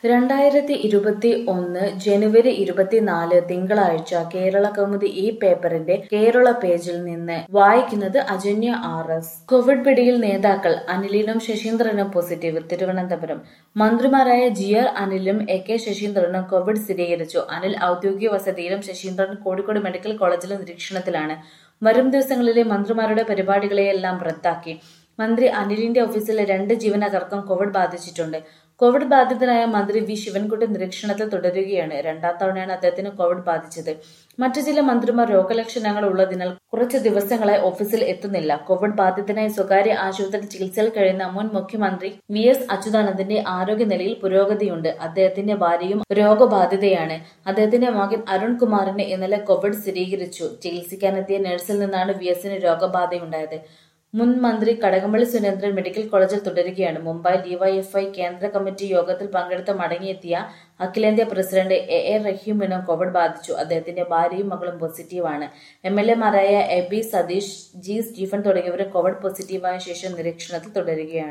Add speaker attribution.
Speaker 1: രണ്ടായിരത്തി ഇരുപത്തി ഒന്ന് ജനുവരി ഇരുപത്തിനാല് തിങ്കളാഴ്ച കേരള കൗമുദി ഈ പേപ്പറിന്റെ കേരള പേജിൽ നിന്ന് വായിക്കുന്നത് അജന്യ ആർ എസ് കോവിഡ് പിടിയിൽ നേതാക്കൾ അനിലിനും ശശീന്ദ്രനും പോസിറ്റീവ് തിരുവനന്തപുരം മന്ത്രിമാരായ ജി ആർ അനിലും എ കെ ശശീന്ദ്രനും കോവിഡ് സ്ഥിരീകരിച്ചു അനിൽ ഔദ്യോഗിക വസതിയിലും ശശീന്ദ്രൻ കോഴിക്കോട് മെഡിക്കൽ കോളേജിലും നിരീക്ഷണത്തിലാണ് വരും ദിവസങ്ങളിലെ മന്ത്രിമാരുടെ പരിപാടികളെയെല്ലാം റദ്ദാക്കി മന്ത്രി അനിലിന്റെ ഓഫീസിലെ രണ്ട് ജീവനക്കാർക്കും കോവിഡ് ബാധിച്ചിട്ടുണ്ട് കോവിഡ് ബാധിതനായ മന്ത്രി വി ശിവൻകുട്ടി നിരീക്ഷണത്തിൽ തുടരുകയാണ് രണ്ടാം തവണയാണ് അദ്ദേഹത്തിന് കോവിഡ് ബാധിച്ചത് മറ്റു ചില മന്ത്രിമാർ രോഗലക്ഷണങ്ങൾ ഉള്ളതിനാൽ കുറച്ച് ദിവസങ്ങളായി ഓഫീസിൽ എത്തുന്നില്ല കോവിഡ് ബാധിതനായ സ്വകാര്യ ആശുപത്രി ചികിത്സയിൽ കഴിയുന്ന മുൻ മുഖ്യമന്ത്രി വി എസ് അച്യുതാനന്ദന്റെ ആരോഗ്യനിലയിൽ പുരോഗതിയുണ്ട് അദ്ദേഹത്തിന്റെ ഭാര്യയും രോഗബാധിതയാണ് അദ്ദേഹത്തിന്റെ മകൻ അരുൺ കുമാറിന് ഇന്നലെ കോവിഡ് സ്ഥിരീകരിച്ചു ചികിത്സിക്കാനെത്തിയ നഴ്സിൽ നിന്നാണ് വി എസിന് രോഗബാധയുണ്ടായത് മുൻ മന്ത്രി കടകംപള്ളി സുരേന്ദ്രൻ മെഡിക്കൽ കോളേജിൽ തുടരുകയാണ് മുംബൈ ഡിവൈഎഫ്ഐ കേന്ദ്ര കമ്മിറ്റി യോഗത്തിൽ പങ്കെടുത്ത് മടങ്ങിയെത്തിയ അഖിലേന്ത്യാ പ്രസിഡന്റ് എ എ റഹീമിനും കോവിഡ് ബാധിച്ചു അദ്ദേഹത്തിന്റെ ഭാര്യയും മകളും പോസിറ്റീവാണ് എം എൽ എമാരായ A B Satheesh G Stephen തുടങ്ങിയവരും കോവിഡ് പോസിറ്റീവായ ശേഷം നിരീക്ഷണത്തിൽ തുടരുകയാണ്